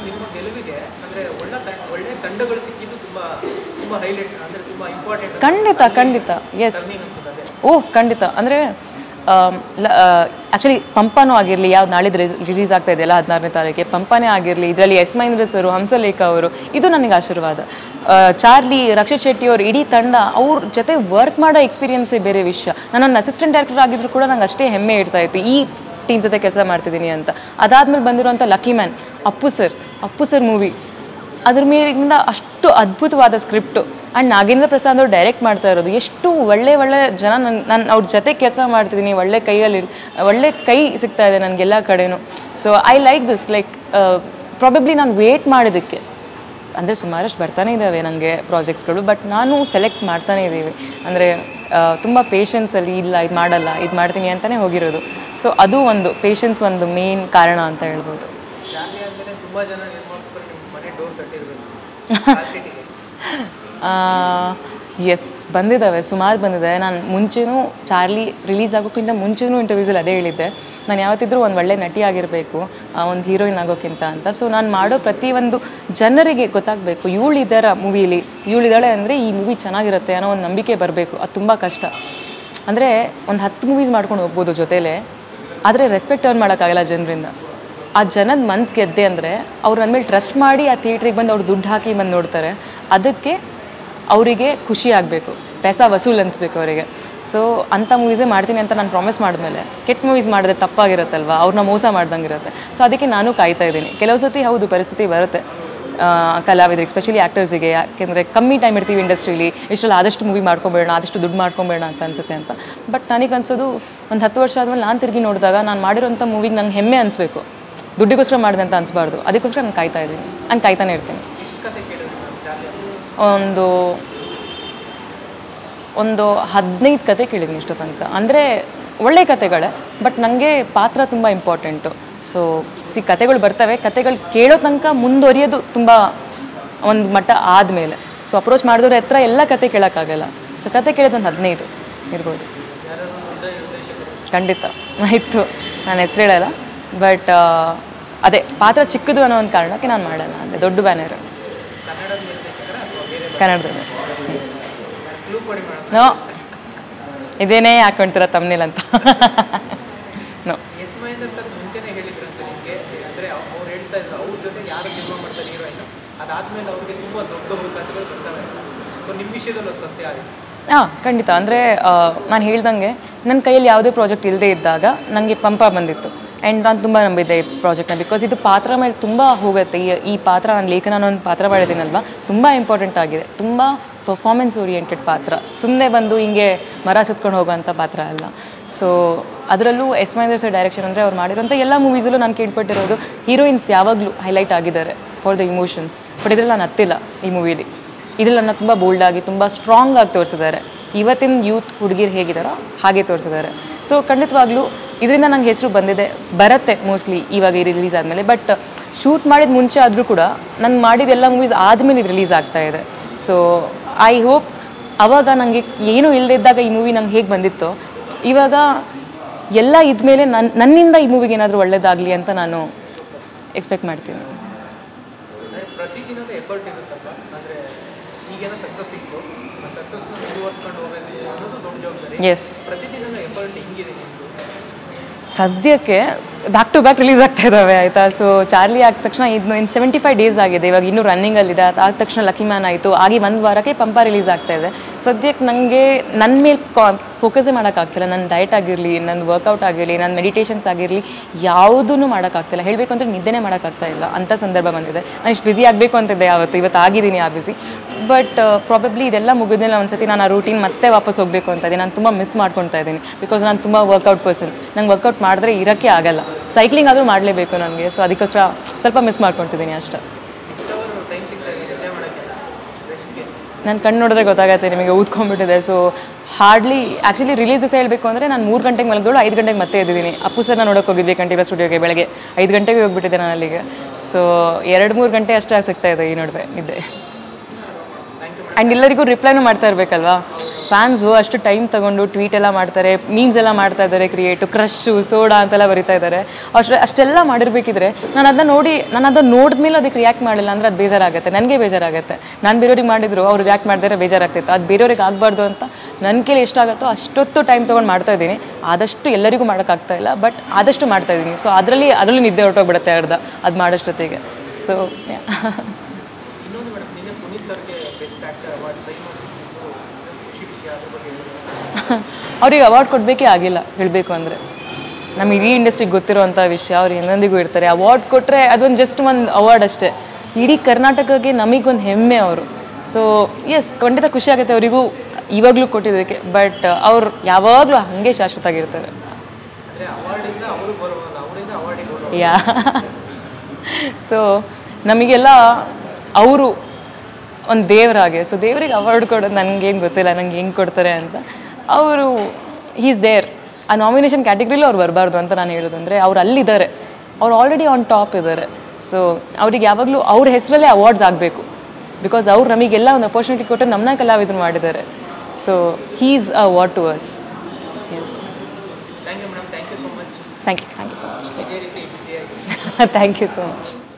ನಿಮ್ಮ ಗೆಲುವಿಗೆ ಅಂದ್ರೆ ಒಳ್ಳೆ ತ- ಒಳ್ಳೆ ತಂಡಗಳು ಸಿಕ್ಕಿದ್ದು ತುಂಬಾ ತುಂಬಾ ಹೈಲೈಟ್ ಅಂದ್ರೆ ತುಂಬಾ ಇಂಪಾರ್ಟೆಂಟ್ ಖಂಡಿತ ಖಂಡಿತ ಎಸ್ ಅನ್ಸುತ್ತೆ ಅದೇ ಓಹ್ ಖಂಡಿತ ಅಂದರೆ ಆ್ಯಕ್ಚುಲಿ ಪಂಪನೂ ಆಗಿರಲಿ ಯಾವ್ದು ನಾಳಿದ್ದು ರಿಲೀಸ್ ಆಗ್ತಾ ಇದೆಯಲ್ಲ ಹದಿನಾರನೇ ತಾರೀಕಿಗೆ ಪಂಪನೇ ಆಗಿರಲಿ ಇದರಲ್ಲಿ ಎಸ್ ಮಹೇಂದ್ರ ಸರು ಹಂಸಲೇಖ ಅವರು ಇದು ನನಗೆ ಆಶೀರ್ವಾದ ಆ, ಚಾರ್ಲಿ ರಕ್ಷಿತ್ ಶೆಟ್ಟಿ ಅವರು ಇಡೀ ತಂಡ ಅವ್ರ ಜೊತೆ ವರ್ಕ್ ಮಾಡೋ ಎಕ್ಸ್ಪೀರಿಯನ್ಸೇ ಬೇರೆ ವಿಷಯ ನಾನು ಅಸಿಸ್ಟೆಂಟ್ ಡೈರೆಕ್ಟರ್ ಆಗಿದ್ರು ಕೂಡ ನಂಗೆ ಅಷ್ಟೇ ಹೆಮ್ಮೆ ಇಡ್ತಾ ಇತ್ತು ಈ ಟೀಮ್ ಜೊತೆ ಕೆಲಸ ಮಾಡ್ತಿದ್ದೀನಿ ಅಂತ ಅದಾದ್ಮೇಲೆ ಬಂದಿರುವಂಥ lucky man Appu sir Appu sir movie ಅದ್ರ ಮೇಲಿಂದ ಅಷ್ಟು ಅದ್ಭುತವಾದ ಸ್ಕ್ರಿಪ್ಟು ಆ್ಯಂಡ್ ನಾಗೇಂದ್ರ ಪ್ರಸಾದ್ ಅವರು ಡೈರೆಕ್ಟ್ ಮಾಡ್ತಾ ಇರೋದು ಎಷ್ಟು ಒಳ್ಳೆ ಒಳ್ಳೆ ಜನ ನನ್ನ ನಾನು ಅವ್ರ ಜೊತೆ ಕೆಲಸ ಮಾಡ್ತಿದ್ದೀನಿ ಒಳ್ಳೆ ಕೈಯಲ್ಲಿ ಒಳ್ಳೆ ಕೈ ಸಿಗ್ತಾ ಇದೆ ನನಗೆಲ್ಲ ಕಡೆನೂ so I like this like probably ನಾನು ವೇಟ್ ಮಾಡೋದಕ್ಕೆ ಅಂದರೆ ಸುಮಾರಷ್ಟು ಬರ್ತಾನೆ ಇದ್ದಾವೆ ನನಗೆ ಪ್ರಾಜೆಕ್ಟ್ಸ್ಗಳು ಬಟ್ ನಾನು ಸೆಲೆಕ್ಟ್ ಮಾಡ್ತಾನೆ ಇದ್ದೀವಿ ಅಂದರೆ ತುಂಬ ಪೇಷನ್ಸಲ್ಲಿ ಇಲ್ಲ ಇದು ಮಾಡಲ್ಲ ಇದು ಮಾಡ್ತೀನಿ ಅಂತಲೇ ಹೋಗಿರೋದು ಸೊ ಅದು ಒಂದು ಪೇಷನ್ಸ್ ಒಂದು ಮೇನ್ ಕಾರಣ ಅಂತ ಹೇಳ್ಬೋದು ಚಾರ್ಲಿ ಆದ್ಮೇಲೆ ತುಂಬಾ ಜನ ನಿರ್ಮಾಪಕರು ನಿಮ್ ಮನೆ ಡೋರ್ ತಟ್ಟಿರ್ಬೇಕು ಸಿಟಿಗೆ ಎಸ್ ಬಂದಿದ್ದಾವೆ ಸುಮಾರು ಬಂದಿದೆ ನಾನು ಮುಂಚೆನೂ ಚಾರ್ಲಿ ರಿಲೀಸ್ ಆಗೋಕ್ಕಿಂತ ಮುಂಚೆನೂ ಇಂಟರ್ವ್ಯೂಸಲ್ಲಿ ಅದೇ ಹೇಳಿದ್ದೆ ನಾನು ಯಾವತ್ತಿದ್ರೂ ಒಂದು ಒಳ್ಳೆ ನಟಿ ಆಗಿರಬೇಕು ಒಂದು ಹೀರೋಯಿನ್ ಆಗೋಕ್ಕಿಂತ ಅಂತ ಸೊ ನಾನು ಮಾಡೋ ಪ್ರತಿಯೊಂದು ಜನರಿಗೆ ಗೊತ್ತಾಗಬೇಕು ಇವಳು ಇದ್ದಾರ ಮೂವಿಲಿ ಇವಳಿದ್ದಾಳೆ ಅಂದರೆ ಈ ಮೂವಿ ಚೆನ್ನಾಗಿರುತ್ತೆ ಅನ್ನೋ ಒಂದು ನಂಬಿಕೆ ಬರಬೇಕು ಅದು ತುಂಬ ಕಷ್ಟ ಅಂದರೆ ಒಂದು ಹತ್ತು ಮೂವೀಸ್ ಮಾಡ್ಕೊಂಡು ಹೋಗ್ಬೋದು ಜೊತೆಲೇ ಆದರೆ ರೆಸ್ಪೆಕ್ಟ್ ಅರ್ನ್ ಮಾಡೋಕ್ಕಾಗಲ್ಲ ಜನರಿಂದ ಆ ಜನದ ಮನ್ಸು ಗೆದ್ದೆ ಅಂದರೆ ಅವ್ರು ನನ್ನ ಮೇಲೆ ಟ್ರಸ್ಟ್ ಮಾಡಿ ಆ ಥಿಯೇಟ್ರಿಗೆ ಬಂದು ಅವ್ರು ದುಡ್ಡು ಹಾಕಿ ಬಂದು ನೋಡ್ತಾರೆ ಅದಕ್ಕೆ ಅವರಿಗೆ ಖುಷಿ ಆಗಬೇಕು ಪೈಸ ವಸೂಲ್ ಅನಿಸ್ಬೇಕು ಅವರಿಗೆ ಸೊ ಅಂಥ ಮೂವೀಸೇ ಮಾಡ್ತೀನಿ ಅಂತ ನಾನು ಪ್ರಾಮಿಸ್ ಮಾಡಿದ್ಮೇಲೆ ಕೆಟ್ಟ ಮೂವೀಸ್ ಮಾಡಿದ್ರೆ ತಪ್ಪಾಗಿರುತ್ತಲ್ವ ಅವ್ರನ್ನ ಮೋಸ ಮಾಡ್ದಂಗೆ ಇರುತ್ತೆ ಸೊ ಅದಕ್ಕೆ ನಾನು ಕಾಯ್ತಾ ಇದ್ದೀನಿ ಕೆಲವು ಸತಿ ಹೌದು ಪರಿಸ್ಥಿತಿ ಬರುತ್ತೆ ಆ, ಕಲಾವಿದರಿಗೆ ಸ್ಪೆಷಲಿ ಆ್ಯಕ್ಟರ್ಸಿಗೆ ಯಾಕೆಂದರೆ ಕಮ್ಮಿ ಟೈಮ್ ಇರ್ತೀವಿ ಇಂಡಸ್ಟ್ರೀಲಿ ಇಷ್ಟರಲ್ಲಿ ಆದಷ್ಟು ಮೂವಿ ಮಾಡ್ಕೊಬೇಡ ಆದಷ್ಟು ದುಡ್ಡು ಮಾಡ್ಕೊಬೇಡ ಅಂತ ಅನ್ಸುತ್ತೆ ಅಂತ ಬಟ್ ನನಗೆ ಅನ್ಸೋದು ಒಂದು ಹತ್ತು ವರ್ಷ ಆದಮೇಲೆ ನಾನು ತಿರುಗಿ ನೋಡಿದಾಗ ನಾನು ಮಾಡಿರೋಂಥ ಮೂವಿಗೆ ನಂಗೆ ಹೆಮ್ಮೆ ಅನಿಸ್ಬೇಕು ದುಡ್ಡಿಗೋಸ್ಕರ ಮಾಡಿದೆ ಅಂತ ಅನಿಸ್ಬಾರ್ದು ಅದಕ್ಕೋಸ್ಕರ ನಾನು ಕಾಯ್ತಾ ಇದ್ದೀನಿ ನಾನು ಕಾಯ್ತಾನೆ ಇರ್ತೀನಿ ಎಷ್ಟು ಕತೆ ಕೇಳಿದ್ರು ನಾನು ಚಾರ್ಲಿ ಅವ್ರು? ಒಂದು ಒಂದು ಹದಿನೈದು ಕತೆ ಕೇಳಿದ್ದೀನಿ ಇಷ್ಟು ತನಕ ಅಂದರೆ ಒಳ್ಳೆ ಕತೆಗಳೇ ಬಟ್ ನನಗೆ ಪಾತ್ರ ತುಂಬ ಇಂಪಾರ್ಟೆಂಟು ಸೊ ಸಿ ಕತೆಗಳು ಬರ್ತವೆ ಕತೆಗಳು ಕೇಳೋ ತನಕ ಮುಂದುವರಿಯೋದು ತುಂಬ ಒಂದು ಮಟ್ಟ ಆದಮೇಲೆ ಸೊ ಅಪ್ರೋಚ್ ಮಾಡಿದವ್ರ ಹತ್ರ ಎಲ್ಲ ಕತೆ ಕೇಳೋಕ್ಕಾಗಲ್ಲ ಸೊ ಕತೆ ಕೇಳೋದು ಒಂದು ಹದಿನೈದು ಇರ್ಬೋದು ಖಂಡಿತ ಇತ್ತು ನಾನು ಹೆಸರು ಹೇಳಲ್ಲ ಬಟ್ ಅದೇ ಪಾತ್ರ ಚಿಕ್ಕದು ಅನ್ನೋ ಒಂದು ಕಾರಣಕ್ಕೆ ನಾನು ಮಾಡಲ್ಲ ಅಂದರೆ ದೊಡ್ಡ ಬ್ಯಾನರ್ ಕನ್ನಡದ ನಿರ್ದೇಶಕರ ಅಥವಾ ಬೇರೆ ಕನ್ನಡದಲ್ಲಿ ಎಸ್ ಕ್ಲೂ ಕೊಡಿ ಮೇಡಮ್ ನೋ ಇದೇನೇ ಹಾಕೊಂತೀರ ತಮ್ಮನೇಲ್ ಅಂತ ನೋ ಎಸ್ ಮಹೇಂದ್ರ ಸರ್ ಮುಂಚೆನೇ ಹೇಳಿದ್ರಂತೆ ನಿಮಗೆ ಅಂದ್ರೆ ಅವ್- ಅವ್ರು ಹೇಳ್ತಾ ಇದ್ರು ಅವ್ರ ಜೊತೆ ಯಾರು ಸಿನಿಮಾ ಮಾಡ್ತಾರೆ ಹೀರೋಯಿನ್ ಅದಾದ್ಮೇಲೆ ಅವ್ರಿಗೆ ತುಂಬಾ ದೊಡ್ಡ ಅವಕಾಶಗಳು ಬರ್ತಾರೆ ಸೊ ನಿಮ್ಮ ವಿಷಯದಲ್ಲಿ ಅದು ಸತ್ಯ ಆಗಿದೆ ಹಾಂ ಖಂಡಿತ ಅಂದರೆ ನಾನು ಹೇಳ್ದಂಗೆ ನನ್ನ ಕೈಯಲ್ಲಿ ಯಾವುದೇ ಪ್ರಾಜೆಕ್ಟ್ ಇಲ್ಲದೆ ಇದ್ದಾಗ ನನಗೆ ಪಂಪ ಬಂದಿತ್ತು ಆ್ಯಂಡ್ ನಾನು ತುಂಬ ನಂಬಿದ್ದೆ ಈ ಪ್ರಾಜೆಕ್ಟ್ನ ಬಿಕಾಸ್ ಇದು ಪಾತ್ರ ಮೇಲೆ ತುಂಬ ಹೋಗುತ್ತೆ ಈ ಈ ಪಾತ್ರ ನಾನು ಲೇಖನ ಅನ್ನೋ ಒಂದು ಪಾತ್ರ ಮಾಡಿದ್ದೀನಲ್ವ ತುಂಬ ಇಂಪಾರ್ಟೆಂಟ್ ಆಗಿದೆ ತುಂಬ ಪರ್ಫಾರ್ಮೆನ್ಸ್ ಓರಿಯೆಂಟೆಡ್ ಪಾತ್ರ ಸುಮ್ಮನೆ ಬಂದು ಹಿಂಗೆ ಮರ ಸುತ್ಕೊಂಡು ಹೋಗೋಂಥ ಪಾತ್ರ ಅಲ್ಲ ಸೊ ಅದರಲ್ಲೂ ಎಸ್ ಮಹೇಂದ್ರ ಸರ್ ಡೈರೆಕ್ಷನ್ ಅಂದರೆ ಅವ್ರು ಮಾಡಿರೋಂಥ ಎಲ್ಲ ಮೂವೀಸಲ್ಲೂ ನಾನು ಕೇಳ್ಪಟ್ಟಿರೋದು ಹೀರೋಯಿನ್ಸ್ ಯಾವಾಗಲೂ ಹೈಲೈಟ್ ಆಗಿದ್ದಾರೆ ಫಾರ್ ದ ಇಮೋಷನ್ಸ್ ಬಟ್ ಇದರಲ್ಲಿ ನಾನು ಹತ್ತಿಲ್ಲ ಈ ಮೂವಿಲಿ ಇದ್ರಲ್ಲಿ ನನ್ನ ತುಂಬ ಬೋಲ್ಡಾಗಿ ತುಂಬ ಸ್ಟ್ರಾಂಗ್ ಆಗಿ ತೋರಿಸಿದ್ದಾರೆ ಇವತ್ತಿನ ಯೂತ್ ಹುಡುಗಿರು ಹೇಗಿದ್ದಾರೋ ಹಾಗೆ ತೋರಿಸಿದ್ದಾರೆ ಸೊ ಖಂಡಿತವಾಗ್ಲೂ ಇದರಿಂದ ನಂಗೆ ಹೆಸರು ಬಂದಿದೆ ಬರುತ್ತೆ ಮೋಸ್ಟ್ಲಿ ಇವಾಗ ರಿಲೀಸ್ ಆದಮೇಲೆ ಬಟ್ ಶೂಟ್ ಮಾಡಿದ ಮುಂಚೆ ಆದರೂ ಕೂಡ ನಾನು ಮಾಡಿದ ಎಲ್ಲ ಮೂವೀಸ್ ಆದಮೇಲೆ ಇದು ರಿಲೀಸ್ ಆಗ್ತಾ ಇದೆ ಸೊ ಐ ಹೋಪ್ ಅವಾಗ ನನಗೆ ಏನೂ ಇಲ್ಲದೆ ಇದ್ದಾಗ ಈ ಮೂವಿ ನಂಗೆ ಹೇಗೆ ಬಂದಿತ್ತೋ ಇವಾಗ ಎಲ್ಲ ಇದ್ಮೇಲೆ ನನ್ನ ನನ್ನಿಂದ ಈ ಮೂವಿಗೆ ಏನಾದರೂ ಒಳ್ಳೇದಾಗಲಿ ಅಂತ ನಾನು ಎಕ್ಸ್ಪೆಕ್ಟ್ ಮಾಡ್ತೀನಿ ಅಂದ್ರೆ ಪ್ರತಿದಿನದ ಎಫರ್ಟ್ ಇರುತ್ತಲ್ಲ ಅಂದ್ರೆ ಈಗೇನೋ ಸಕ್ಸಸ್ ಸಿಕ್ತು ಆ ಸಕ್ಸಸ್ನ ಮುಂದುವರ್ಸ್ಕೊಂಡು ಹೋಗ್ಬೇಕು ಅನ್ನೋದು ದೊಡ್ಡ ಜವಾಬ್ದಾರಿ ಎಸ್ ಪ್ರತಿದಿನದ ಎಫರ್ಟ್ ಹಿಂಗಿದೆ ನಿಮ್ಮದು ಸದ್ಯಕ್ಕೆ ಬ್ಯಾಕ್ ಟು ಬ್ಯಾಕ್ ರಿಲೀಸ್ ಆಗ್ತಾ ಇದ್ದಾವೆ ಆಯಿತಾ ಸೊ ಚಾರ್ಲಿ ಆದ ತಕ್ಷಣ ಇನ್ನು ಇನ್ನು ಸೆವೆಂಟಿ ಫೈವ್ ಡೇಸ್ ಆಗಿದೆ ಇವಾಗ ಇನ್ನೂ ರನ್ನಿಂಗಲ್ಲಿದೆ ಅದು ಆದ ತಕ್ಷಣ ಲಕ್ಕಿ ಮ್ಯಾನ್ ಆಯಿತು ಆಗಿ ಒಂದು ವಾರಕ್ಕೆ ಪಂಪ ರಿಲೀಸ್ ಆಗ್ತಾ ಇದೆ ಸದ್ಯಕ್ಕೆ ನನಗೆ ನನ್ನ ಮೇಲೆ ಫೋಕಸೇ ಮಾಡೋಕ್ಕಾಗ್ತಿಲ್ಲ ನನ್ನ ಡಯಟ್ ಆಗಿರಲಿ ನನ್ನ ವರ್ಕೌಟ್ ಆಗಿರಲಿ ನನ್ನ ಮೆಡಿಟೇಷನ್ಸ್ ಆಗಿರಲಿ ಯಾವುದೂ ಮಾಡೋಕ್ಕಾಗ್ತಿಲ್ಲ ಹೇಳಬೇಕು ಅಂದರೆ ನಿದ್ದೆನೇ ಮಾಡೋಕ್ಕಾಗ್ತಾ ಇಲ್ಲ ಅಂಥ ಸಂದರ್ಭ ಬಂದಿದೆ ನಾನು ಇಷ್ಟು ಬ್ಯುಸಿ ಆಗಬೇಕು ಅಂತಿದ್ದೆ ಯಾವತ್ತು ಇವತ್ತು ಆಗಿದ್ದೀನಿ ಆ ಬ್ಯುಸಿ ಬಟ್ ಪ್ರಾಬಬ್ಲಿ ಇದೆಲ್ಲ ಮುಗಿದ್ಮೇಲೆ ಒಂದ್ಸತಿ ನಾನು ಆ ರೂಟೀನ್ ಮತ್ತೆ ವಾಪಸ್ ಹೋಗಬೇಕು ಅಂತ ಇದ್ದೀನಿ ನಾನು ತುಂಬ ಮಿಸ್ ಮಾಡ್ಕೊತಾ ಇದ್ದೀನಿ ಬಿಕಾಸ್ ನಾನು ತುಂಬ ವರ್ಕೌಟ್ ಪರ್ಸನ್ ನಂಗೆ ವರ್ಕೌಟ್ ಮಾಡಿದ್ರೆ ಇರೋಕ್ಕೆ ಆಗಲ್ಲ ಸೈಕ್ಲಿಂಗ್ ಆದರೂ ಮಾಡಲೇಬೇಕು ನನಗೆ ಸೊ ಅದಕ್ಕೋಸ್ಕರ ಸ್ವಲ್ಪ ಮಿಸ್ ಮಾಡ್ಕೊತಿದ್ದೀನಿ ಅಷ್ಟೇ ನೆಕ್ಸ್ಟ್ ಅವರು ಟೈಮ್ ಸಿಗ್ತಾರೆ ನಿದ್ದೆ ಮಾಡೋಕ್ಕೆ ರೆಸ್ಟ್ಗೆ ನಾನು ಕಣ್ಣು ನೋಡಿದ್ರೆ ಗೊತ್ತಾಗತ್ತೆ ನಿಮಗೆ ಊದ್ಕೊಂಡ್ಬಿಟ್ಟಿದೆ ಸೊ ಹಾರ್ಡ್ಲಿ ಆ್ಯಕ್ಚುಲಿ ರಿಲೀಸ್ ದಿವಸ ಹೇಳಬೇಕು ಅಂದರೆ ನಾನು ಮೂರು ಗಂಟೆಗೆ ಮಲಗಿದೋಳು ಐದು ಗಂಟೆಗೆ ಮತ್ತೆ ಎದ್ದಿದ್ದೀನಿ ಅಪ್ಪು ಸರ್ನ ನೋಡೋಕೆ ಹೋಗಿದ್ವಿ ಕಂಠೀರ ಸ್ಟುಡಿಯೋಗೆ ಬೆಳಗ್ಗೆ ಐದು ಗಂಟೆಗೆ ಹೋಗ್ಬಿಟ್ಟಿದ್ದೆ ನಾನು ಅಲ್ಲಿಗೆ ಸೊ ಎರಡು ಮೂರು ಗಂಟೆ ಅಷ್ಟೇ ಸಿಗ್ತಾ ಇದೆ ಈ ನಡುವೆ ನಿದ್ದೆ ಆ್ಯಂಡ್ ಎಲ್ಲರಿಗೂ ರಿಪ್ಲೈನೂ ಮಾಡ್ತಾ ಇರಬೇಕಲ್ವಾ ಫ್ಯಾನ್ಸು ಅಷ್ಟು ಟೈಮ್ ತಗೊಂಡು ಟ್ವೀಟ್ ಎಲ್ಲ ಮಾಡ್ತಾರೆ ಮೀಮ್ಸ್ ಎಲ್ಲ ಮಾಡ್ತಾ ಇದ್ದಾರೆ ಕ್ರಿಯೇಟು ಕ್ರಶ್ಶು ಸೋಡಾ ಅಂತೆಲ್ಲ ಬರಿತಾ ಇದ್ದಾರೆ ಅಷ್ಟು ಅಷ್ಟೆಲ್ಲ ಮಾಡಿರ್ಬೇಕಿದ್ರೆ ನಾನು ಅದನ್ನ ನೋಡಿ ನಾನು ಅದನ್ನ ನೋಡಿದ್ಮೇಲೆ ಅದಕ್ಕೆ ರಿಯಾಕ್ಟ್ ಮಾಡಿಲ್ಲ ಅಂದರೆ ಅದು ಬೇಜಾರಾಗುತ್ತೆ ನನಗೆ ಬೇಜಾರಾಗುತ್ತೆ ನಾನು ಬೇರೆಯವ್ರಿಗೆ ಮಾಡಿದ್ರು ಅವ್ರು ರಿಯಾಕ್ಟ್ ಮಾಡಿದ್ರೆ ಬೇಜಾರಾಗ್ತಿತ್ತು ಅದು ಬೇರೆಯವ್ರಿಗೆ ಆಗಬಾರ್ದು ಅಂತ ನನ್ನ ಕೈಲಿ ಎಷ್ಟಾಗುತ್ತೋ ಅಷ್ಟೊತ್ತು ಟೈಮ್ ತೊಗೊಂಡು ಮಾಡ್ತಾ ಇದ್ದೀನಿ ಆದಷ್ಟು ಎಲ್ಲರಿಗೂ ಮಾಡೋಕ್ಕಾಗ್ತಾ ಇಲ್ಲ ಬಟ್ ಆದಷ್ಟು ಮಾಡ್ತಾ ಇದ್ದೀನಿ ಸೊ ಅದರಲ್ಲಿ ಅದರಲ್ಲಿ ನಿದ್ದೆ ಹೊರಟೋಗ್ಬಿಡುತ್ತೆ ಅರ್ಧ ಅದು ಮಾಡೋಷ್ಟೊತ್ತಿಗೆ ಸೊ ಇನ್ನೊಂದು ಮೇಡಮ್ ನಿನ್ನೆ ಪುನೀತ್ ಸರ್ಗೆ ಬೆಸ್ಟ್ ಆ್ಯಕ್ಟರ್ ಅವಾರ್ಡ್ ಸೈಮಾ ಸಿಕ್ಕಿದ್ದು ಖುಷಿ ವಿಷಯ ಅದ್ರ ಬಗ್ಗೆ ಹೇಳಿ ಅವ್ರಿಗೆ ಅವಾರ್ಡ್ ಕೊಡಬೇಕೇ ಆಗಿಲ್ಲ ಹೇಳಬೇಕು ಅಂದರೆ ನಮ್ಮ ಇಡೀ ಇಂಡಸ್ಟ್ರಿಗೆ ಗೊತ್ತಿರೋವಂಥ ವಿಷಯ ಅವ್ರು ಎಂದೆಂದಿಗೂ ಇರ್ತಾರೆ ಅವಾರ್ಡ್ ಕೊಟ್ಟರೆ ಅದೊಂದು ಜಸ್ಟ್ ಒಂದು ಅವಾರ್ಡ್ ಅಷ್ಟೇ ಇಡೀ ಕರ್ನಾಟಕಕ್ಕೆ ನಮಗೊಂದು ಹೆಮ್ಮೆ ಅವರು ಸೊ ಎಸ್ ಖಂಡಿತ ಖುಷಿ ಆಗುತ್ತೆ ಅವರಿಗೂ ಇವಾಗಲೂ ಕೊಟ್ಟಿದ್ದಕ್ಕೆ ಬಟ್ ಅವ್ರು ಯಾವಾಗಲೂ ಹಾಗೆ ಶಾಶ್ವತ ಆಗಿರ್ತಾರೆ ಅಂದರೆ ಅವಾರ್ಡಿಂದ ಅವರು ಬರೋಲ್ಲ ಅವರಿಂದ ಅವಾರ್ಡಿಗೆ ಹೋಗೋದು ಯಾ ಸೊ ನಮಗೆಲ್ಲ ಅವರು ಒಂದು ದೇವರಾಗೆ ಸೊ ದೇವರಿಗೆ ಅವಾರ್ಡ್ ಕೊಡೋದು ನನಗೇನು ಗೊತ್ತಿಲ್ಲ ನಂಗೆ ಹೆಂಗೆ ಕೊಡ್ತಾರೆ ಅಂತ ಅವರು ಈಸ್ ದೇರ್ ಆ ನಾಮಿನೇಷನ್ ಕ್ಯಾಟಗರಿಲೂ ಅವ್ರು ಬರಬಾರ್ದು ಅಂತ ನಾನು ಹೇಳೋದು ಅಂದರೆ ಅವ್ರು ಅಲ್ಲಿದ್ದಾರೆ ಅವ್ರು ಆಲ್ರೆಡಿ ಆನ್ ಟಾಪ್ ಇದ್ದಾರೆ ಸೊ ಅವ್ರಿಗೆ ಯಾವಾಗಲೂ ಅವ್ರ ಹೆಸರಲ್ಲೇ ಅವಾರ್ಡ್ಸ್ ಆಗಬೇಕು ಬಿಕಾಸ್ ಅವ್ರು ನಮಗೆಲ್ಲ ಒಂದು ಅಪರ್ಚುನಿಟಿ ಕೊಟ್ಟು ನಮ್ಮನ್ನ ಕಲಾವಿದರು ಮಾಡಿದ್ದಾರೆ so he's a what to us yes thank you madam thank you so much thank you thank you so much ಇದೇ ರೀತಿ ಬಿಸಿಯಾಗಿ ಥ್ಯಾಂಕ್ ಯು ಸೊ ಮಚ್